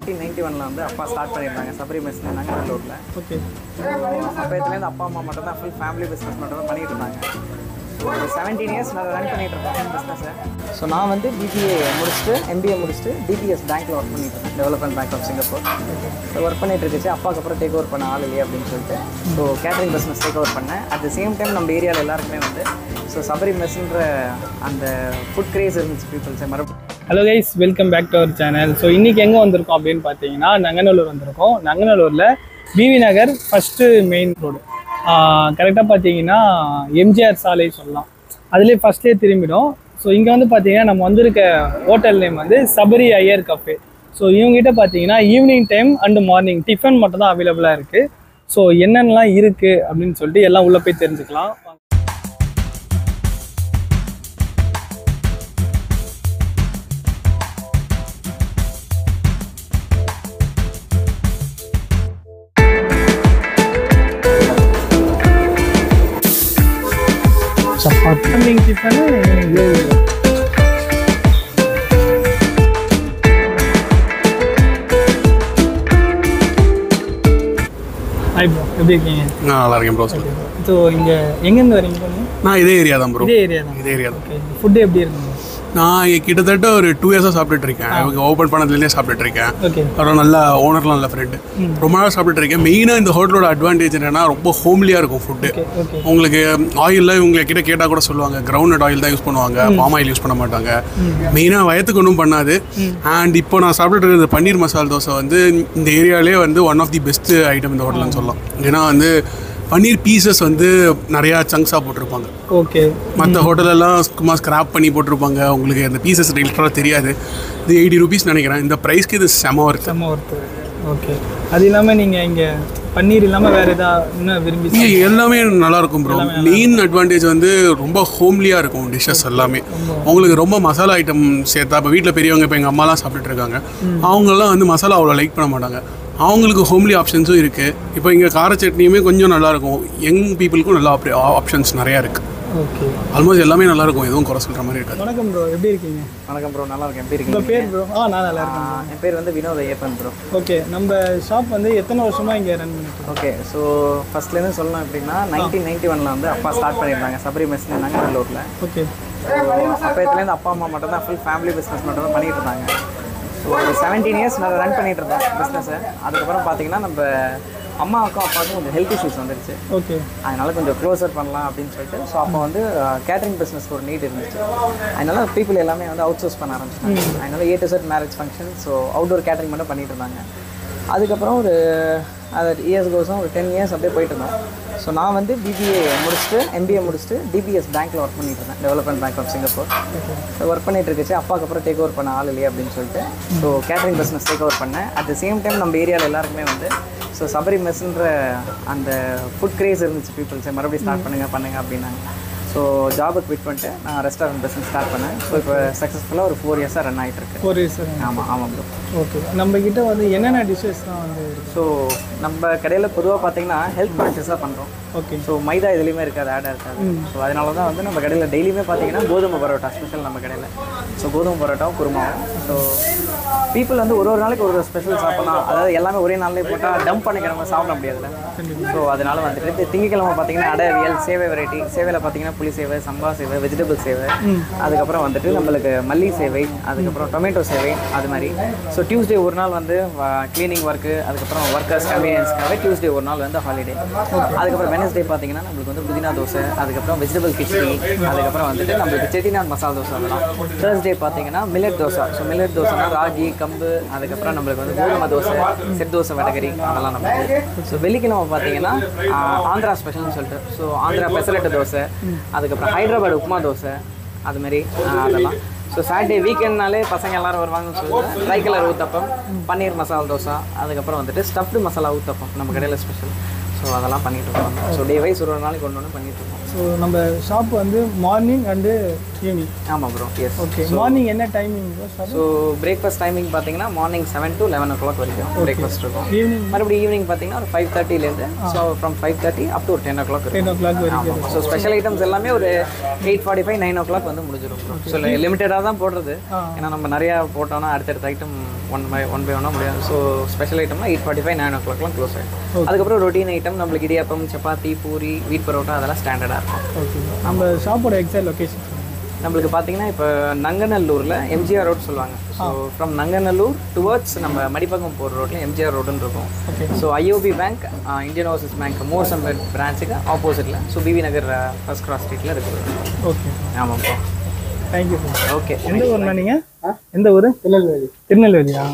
Ninety ஒன்ல வந்து அப்பா ஸ்டார்ட் பண்ணியிருந்தாங்க சபரி மெஸ் நங்கநல்லூரில் ஓகே அப்போத்துலேருந்து அப்பா அம்மா மட்டும் தான் ஃபுல் ஃபேமிலி பிஸ்னஸ் மட்டும் தான் பண்ணிட்டு இருந்தாங்க ஸோ ஒரு செவன்டீன் இயர்ஸ் நான் ரன் பண்ணிட்டு இருக்கேன் பிஸ்னஸை ஸோ நான் வந்து பிபிஏ முடிச்சுட்டு எம்பிஏ முடிச்சுட்டு டிபிஎஸ் பேங்க்கில் ஒர்க் பண்ணிட்டு இருந்தேன் development bank of Singapore so work பண்ணிட்டு இருந்துச்சு அப்பாவுக்கு அப்புறம் டேக் ஓவர் பண்ண ஆள் இல்லையா அப்படின்னு சொல்லிட்டு so catering business take over பண்ணேன் அட் த சேம் டைம் நம்ம ஏரியாவில் எல்லாருக்குமே வந்து ஸோ சபரி மெஸ்ன்ற அந்த ஃபுட் கிரேஸ் இருந்துச்சு பீப்புள்ஸை மறுபடியும் hello guys welcome back to our channel so இன்றைக்கி எங்கே வந்திருக்கோம் அப்படின்னு பார்த்தீங்கன்னா நங்கநல்லூர் வந்திருக்கோம் நங்கநல்லூரில் P V Nagar first main road கரெக்டாக பார்த்தீங்கன்னா எம்ஜிஆர் சாலை சொல்லலாம் அதுலேயே ஃபஸ்ட்லேயே திரும்பிடும் ஸோ இங்கே வந்து பார்த்தீங்கன்னா நம்ம வந்திருக்க ஹோட்டல் நேம் வந்து சபரி ஐயர் கஃபே ஸோ இவங்ககிட்ட பார்த்தீங்கன்னா evening time and morning tiffin மட்டும் தான் அவைலபிளாக இருக்குது ஸோ என்னென்னலாம் இருக்குது அப்படின்னு சொல்லிட்டு எல்லாம் உள்ளே போய் தெரிஞ்சுக்கலாம் chapati morning tiffin hi bro எப்படி இருக்கீங்க நான் நல்லா இருக்கேன் ப்ரோ சொல்லு ஸோ இங்கே எங்கேருந்து வரீங்க பண்ணி நான் இதே ஏரியா தான் ப்ரோ இதே ஏரியா தான் இதே ஏரியா தான் ஓகே ஃபுட்டு எப்படி இருக்குங்க நான் இங்க கிட்டத்தட்ட ஒரு டூ இயர்ஸாக சாப்பிட்டுட்டு இருக்கேன் இவங்க ஓப்பன் பண்ணதுலேருந்தே சாப்பிட்டுட்டு இருக்கேன் ஓகே அப்புறம் நல்ல ஓனர்லாம் நல்ல ஃப்ரெண்டு ரொம்ப நாள் சாப்பிட்டுட்டு இருக்கேன் மெயினாக இந்த ஹோட்டலோட அட்வான்டேஜ் என்னன்னா ரொம்ப ஹோம்லியாக இருக்கும் ஃபுட்டு ஓகே ஓகே உங்களுக்கு ஆயிலில் இவங்க கிட்ட கேட்டால் கூட சொல்லுவாங்க கிரவுண்ட் ஆயில் தான் யூஸ் பண்ணுவாங்க பாம் ஆயில் யூஸ் பண்ண மாட்டாங்க மெயினாக வயத்துக்கு ஒன்றும் பண்ணாது அண்ட் இப்போ நான் சாப்பிட்டுட்டு இருக்கிற பன்னீர் மசால் தோசை வந்து இந்த ஏரியாலே வந்து one of the best item இந்த ஹோட்டல்னு சொல்லலாம் ஏன்னா வந்து பன்னீர் பீசஸ் வந்து நிறையா சங்க்ஸாக போட்டிருப்பாங்க ஓகே மற்ற ஹோட்டலெல்லாம் சும்மா ஸ்க்ராப் பண்ணி போட்டிருப்பாங்க உங்களுக்கு அந்த பீசஸ் லிட்டராக தெரியாது இது எயிட்டி ருபீஸ் நினைக்கிறேன் இந்த ப்ரைஸ்க்கு இது செம ஒர்த்து செம்ம ஒருத்து ஓகே அது இல்லாமல் நீங்கள் இங்கே பன்னீர் இல்லாமல் வேறு எதாவது இன்னும் விரும்பி இங்கே எல்லாமே நல்லா இருக்கும் ப்ரோ மெயின் அட்வான்டேஜ் வந்து ரொம்ப ஹோம்லியாக இருக்கும் டிஷ்ஷஸ் எல்லாமே உங்களுக்கு ரொம்ப மசாலா ஐட்டம் சேர்த்தா இப்போ வீட்டில் பெரியவங்க இப்போ எங்கள் அம்மாலாம் சாப்பிட்டுட்டு இருக்காங்க அவங்கெல்லாம் வந்து மசாலா அவ்வளோ லைக் பண்ண மாட்டாங்க அவங்களுக்கு ஹோம்லி ஆப்ஷன்ஸும் இருக்குது இப்போ இங்கே கார சட்னியுமே கொஞ்சம் நல்லாயிருக்கும் யங் பீப்புளுக்கும் நல்லா ஆப்ஷன்ஸ் நிறையா இருக்குது ஓகே ஆல்மோஸ்ட் எல்லாமே நல்லா இருக்கும் எதுவும் குறை சொல்கிற மாதிரி இருக்காது வணக்கம் ப்ரோ எப்படி இருக்கீங்க வணக்கம் ப்ரோ நல்லா இருக்கேன் எப்படி உங்கள் இருக்கீங்க பேர் ப்ரோ ஆ நான் நல்லா இருக்கேன் ஆஹ் என் பேர் வந்து வினோத் ஐயப்பன் ப்ரோ ஓகே நம்ம ஷாப் வந்து எத்தனை வருஷமாக இங்கே ரன் பண்ணிட்டு இருக்கோம் ஓகே ஸோ ஃபர்ஸ்ட்லேருந்து சொல்லணும் அப்படின்னா நைன்டீன் நைன்டி ஒனில் வந்து அப்பா ஸ்டார்ட் பண்ணியிருந்தாங்க சபரி மெஸ் நங்கநல்லூரில் ஓகே அப்போத்துலேருந்து அப்பா அம்மா மட்டும் தான் ஃபுல் ஃபேமிலி பிஸ்னஸ் மட்டும் தான் பண்ணிட்டு இருந்தாங்க ஸோ ஒரு செவன்டீன் இயர்ஸ் நான் ரன் பண்ணிட்டு இருந்தேன் பிஸ்னஸை அதுக்கப்புறம் பார்த்தீங்கன்னா நம்ம அம்மாவுக்கும் அப்பாவுக்கும் கொஞ்சம் ஹெல்த் இஷ்யூஸ் வந்துருச்சு ஓகே அதனால கொஞ்சம் க்ளோஸர் பண்ணலாம் அப்படின்னு சொல்லிட்டு ஸோ அப்போ வந்து கேட்டரிங் பிஸ்னஸ்க்கு ஒரு நீட் இருந்துச்சு அதனால பீப்புள் எல்லாமே வந்து அவுட் சோர்ஸ் பண்ண ஆரம்பிச்சிட்டாங்க அதனால A to Z marriage function so outdoor catering மட்டும் பண்ணிட்டு இருந்தாங்க அதுக்கப்புறம் ஒரு அது இயர்ஸ் கோஸும் ஒரு டென் இயர்ஸ் அப்படியே போயிட்டு இருந்தோம் ஸோ நான் வந்து பிபிஏ முடிச்சுட்டு எம்பிஏ முடிச்சுட்டு டிபிஎஸ் பேங்க்கில் ஒர்க் பண்ணிட்டு இருந்தேன் development bank of Singapore so work பண்ணிட்டு இருந்துச்சு அப்பாவுக்கு அப்புறம் டேக் ஓவர் பண்ண ஆள் இல்லையா அப்படின்னு சொல்லிட்டு so catering business take over பண்ணேன் அட் த சேம் டைம் நம்ம ஏரியாவில் எல்லாருக்குமே வந்து ஸோ சபரி மெஸ்ன்ற அந்த ஃபுட் கிரேஸ் இருந்துச்சு பீப்புள்ஸை மறுபடியும் ஸ்டார்ட் பண்ணுங்க பண்ணுங்க அப்படின்னாங்க ஸோ ஜாபை குவிட் பண்ணிட்டு நான் ரெஸ்டாரண்ட் பிஸ்னஸ் ஸ்டார்ட் பண்ணேன் ஸோ இப்போ சக்ஸஸ்ஃபுல்லாக ஒரு ஃபோர் இயர்ஸாக ரன் ஆகிட்டு இருக்கு ஒரு சார் ஆமாம் ஆமாம் ப்ரோ ஓகே நம்ம கிட்ட வந்து என்னென்ன டிஷ்ஷஸ்லாம் வந்து இருக்கு ஸோ நம்ம கடையில் பொதுவாக பார்த்தீங்கன்னா ஹெல்த் கான்ஷியஸாக பண்ணுறோம் ஓகே ஸோ மைதா எதுலேயுமே இருக்காது ஆடாக இருக்காது ஸோ அதனால தான் வந்து நம்ம கடையில் டெய்லியுமே பார்த்தீங்கன்னா கோதுமை பரோட்டா ஸ்பெஷல் நம்ம கடையில் ஸோ கோதுமை பரோட்டாவும் குருமாவும் ஸோ பீப்புள் வந்து ஒரு ஒரு நாளைக்கு ஒரு ஒரு ஸ்பெஷல் சாப்பிடலாம் அதாவது எல்லாமே ஒரே நாள்லேயே போட்டால் டம்ப் பண்ணிக்கிறவங்க சாப்பிட முடியாதுல்ல ஸோ அதனால வந்துட்டு திங்கக்கிழமை பார்த்தீங்கன்னா அடவியல் சேவை வெரைட்டி சேவையில் பார்த்தீங்கன்னா புளி சேவை சம்பா சேவை வெஜிடபிள் சேவை அதுக்கப்புறம் வந்துட்டு நம்மளுக்கு மல்லி சேவை அதுக்கப்புறம் டொமேட்டோ சேவை அது மாதிரி ஸோ டியூஸ்டே ஒரு நாள் வந்து க்ளீனிங் ஒர்க்கு அதுக்கப்புறம் ஒர்க்கர்ஸ் கன்வீனியன்ஸ்க்காக டியூஸ்டே ஒரு நாள் வந்து ஹாலிடே அதுக்கப்புறம் வெனஸ்டே பார்த்தீங்கன்னா நம்மளுக்கு வந்து புதினா தோசை அதுக்கப்புறம் வெஜிடபிள் கிச்சடி அதுக்கப்புறம் வந்துட்டு நம்மளுக்கு செட்டிநாட் மசாலா தோசை அதெல்லாம் தேர்ஸ்டே பார்த்தீங்கன்னா மில்லட் தோசை ஸோ மில்லட் தோசைனா ராகி கம்பு அதுக்கப்புறம் நம்மளுக்கு வந்து கோதுமை தோசை செட் தோசை வடகரி அதெல்லாம் நம்ம ஸோ வெள்ளிக்கிழமை பார்த்தீங்கன்னா ஆஹ், ஆந்திரா ஸ்பெஷல்னு சொல்லிட்டு ஸோ ஆந்திரா பெசரட்டு தோசை அதுக்கப்புறம் ஹைதராபாத் உப்புமா தோசை அது மாதிரி ஆஹ், அதெல்லாம் ஸோ சாட்டர்டே வீக்கெண்ட்னாலே பசங்க எல்லாரும் வருவாங்கன்னு சொல்லிட்டு ட்ரை கலர் ஊத்தப்பம் பன்னீர் மசாலா தோசை அதுக்கப்புறம் வந்துட்டு ஸ்டஃப்டு மசாலா ஊத்தப்பம் நம்ம கடையில் ஸ்பெஷல் ஸோ ஸோ அதெல்லாம் பண்ணிட்டு இருக்கோம் ஸோ டே வைஸ் ஒரு ஒரு நாளைக்கு ஒன்று ஒன்று பண்ணிட்டு இருக்கோம் ஸோ நம்ம ஷாப் வந்து மார்னிங் அண்டு ஈவினிங் ஆமாம் ப்ரோ எஸ் ஓகே மார்னிங் என்ன timing shop so breakfast timing பார்த்தீங்கன்னா morning seven to eleven o'clock வரைக்கும் பிரேக்ஃபாஸ்ட் இருக்கும் ஈவினிங் மறுபடியும் ஈவினிங் பார்த்தீங்கன்னா ஒரு ஃபைவ் தேர்ட்டிலேருந்து so from five thirty up to ஒரு டென் ஓ கிளாக் டென் இருக்கும் ஓ கிளாக் வரைக்கும் ஆமாம் ஸோ ஸ்பெஷல் ஐட்டம்ஸ் எல்லாமே ஒரு eight forty five nine o'clock வந்து முடிஞ்சிடும் ஸோ லிமிட்டடாக தான் போடுறது ஆ. ஏன்னா நம்ம நிறையா போட்டோம்னா அடுத்தடுத்த item one by one by ஒன்னாக முடியாது ஸோ ஸ்பெஷல் ஐட்டம்னா எயிட் ஃபார்ட்டி ஃபைவ் நைன் ஓ கிளாக்லாம் க்ளோஸ் ஆகிடும் அதுக்கப்புறம் ரொட்டீன் ஐட்டம் நம்மளுக்கு இடியாப்பம் சப்பாத்தி பூரி வீட் பரோட்டா அதெல்லாம் ஸ்டாண்டர்டாக இருக்கும் ஓகே நம்ம ஷாப்போட எக்ஸாக்ட் லொக்கேஷன் நம்மளுக்கு பார்த்தீங்கன்னா இப்போ நங்கநல்லூரில் எம்ஜிஆர் ரோட் சொல்லுவாங்க ஸோ ஃப்ரம் நங்கநல்லூர் டுவர்ட்ஸ் நம்ம மடிப்பகம் போகிற ரோட்டில் எம்ஜிஆர் ரோடுன்னு இருக்கும் Okay. So IOB bank Indian Overseas Bank மோர்ஸ் அம்பேட் பிரான்ச்சுக்கு ஆப்போசிட்டில் so P V Nagar first cross ஸ்ட்ரீட்டில் இருக்குது ஓகே ஆமாம்ப்பா தேங்க்யூ ஓகே எந்த ஊர்ண்ணா நீங்கள் எந்த ஊர் திருநெல்வேலி திருநெல்வேலியா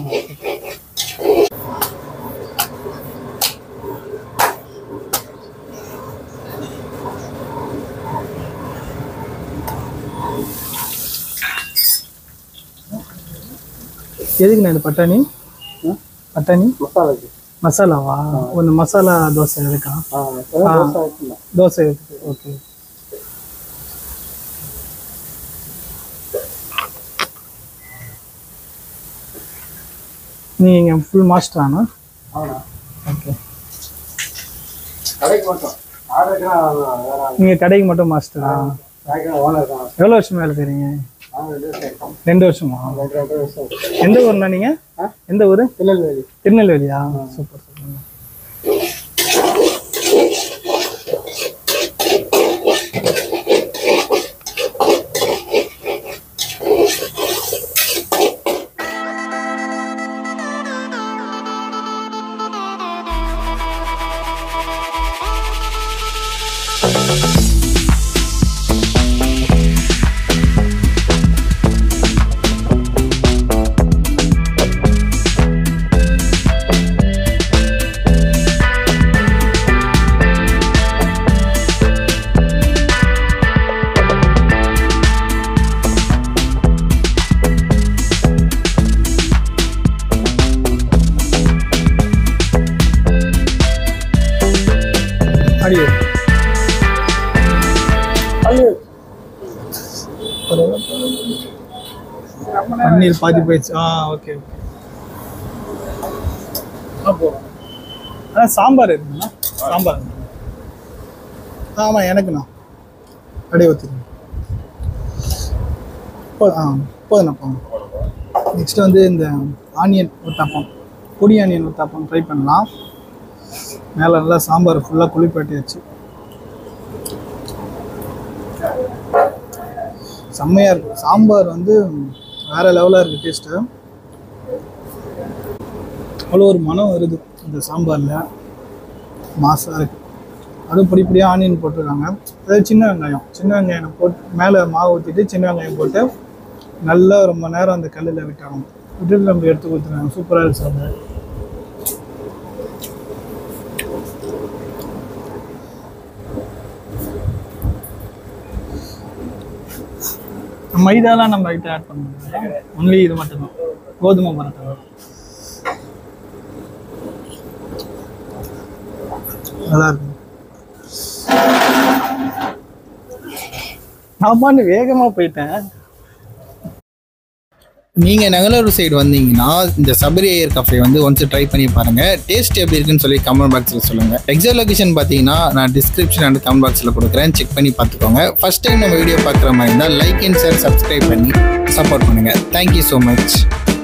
எதுக்குண்ணா இந்த பட்டாணி பட்டாணி மசாலாவா ஒன்று மசாலா தோசை இருக்கா தோசை இருக்கு ஓகே நீங்க ஃபுல் மாஸ்டரானா ஓகே நீங்க கடைக்கு மட்டும் மாஸ்டரா எவ்வளோ வருஷம் வேலை செய்றீங்க ரெண்டு வருஷமா எந்த ஊர்ண்ணா நீங்க எந்த ஊர் திருநெல்வேலி திருநெல்வேலியா சூப்பர் சூப்பர் அடியே பன்னீர் பாதி போயிடுச்சு ஆ ஓகே ஓகே அதான் சாம்பார் இருக்குண்ணா சாம்பார் ஆமாம் எனக்குண்ணா அப்படியே ஊற்றிக்கணும் போ ஆ போதுண்ணா போங்க நெக்ஸ்ட் வந்து இந்த ஆனியன் ஊத்தாப்பம் பொடி ஆனியன் ஊத்தாப்பம் ட்ரை பண்ணலாம் மேலே நல்லா சாம்பார் ஃபுல்லாக குளிப்பாட்டியாச்சு செம்மையாக இருக்கும் சாம்பார் வந்து வேறு லெவலாக இருக்குது டேஸ்ட்டு அவ்வளோ ஒரு மனம் வருது இந்த சாம்பாரில் மாசாக இருக்குது அதுவும் பொடி பொடியாக ஆனியன் போட்டிருக்காங்க அதாவது சின்ன வெங்காயம் சின்ன வெங்காயம் போட்டு மேலே மாவு ஊற்றிட்டு சின்ன வெங்காயம் போட்டு நல்லா ரொம்ப நேரம் அந்த கல்லில் விட்டாங்க விட்டுட்டு நம்ம எடுத்து கொடுத்துருக்காங்க சூப்பராக இருக்கு சாம்பார் மைதாலாம் நம்ம கிட்ட ஆட் பண்ண முடியாது ஒன்லி இது மட்டும்தான் கோதுமை பரோட்டா தான். நல்லா இருக்கும் ஆமான்னு வேகமா போயிட்டேன் நீங்கள் நகலூர் சைடு வந்தீங்கன்னா இந்த சபரி ஐயர் கஃபே வந்து ஒன்ஸ் ட்ரை பண்ணி பாருங்க டேஸ்ட் எப்படி இருக்குன்னு சொல்லி கமெண்ட் பாக்ஸில் சொல்லுங்க எக்ஸாக்ட் லொகேஷன் பார்த்தீங்கன்னா நான் டிஸ்கிரிப்ஷன் அண்ட் கமெண்ட் பாக்ஸில் கொடுக்குறேன் செக் பண்ணி பார்த்துக்கோங்க ஃபர்ஸ்ட் டைம் நம்ம வீடியோ பார்க்குற மாதிரி இருந்தால் லைக் அண்ட் ஷேர் சப்ஸ்கிரைப் பண்ணி சப்போர்ட் பண்ணுங்க தேங்க்யூ ஸோ மச்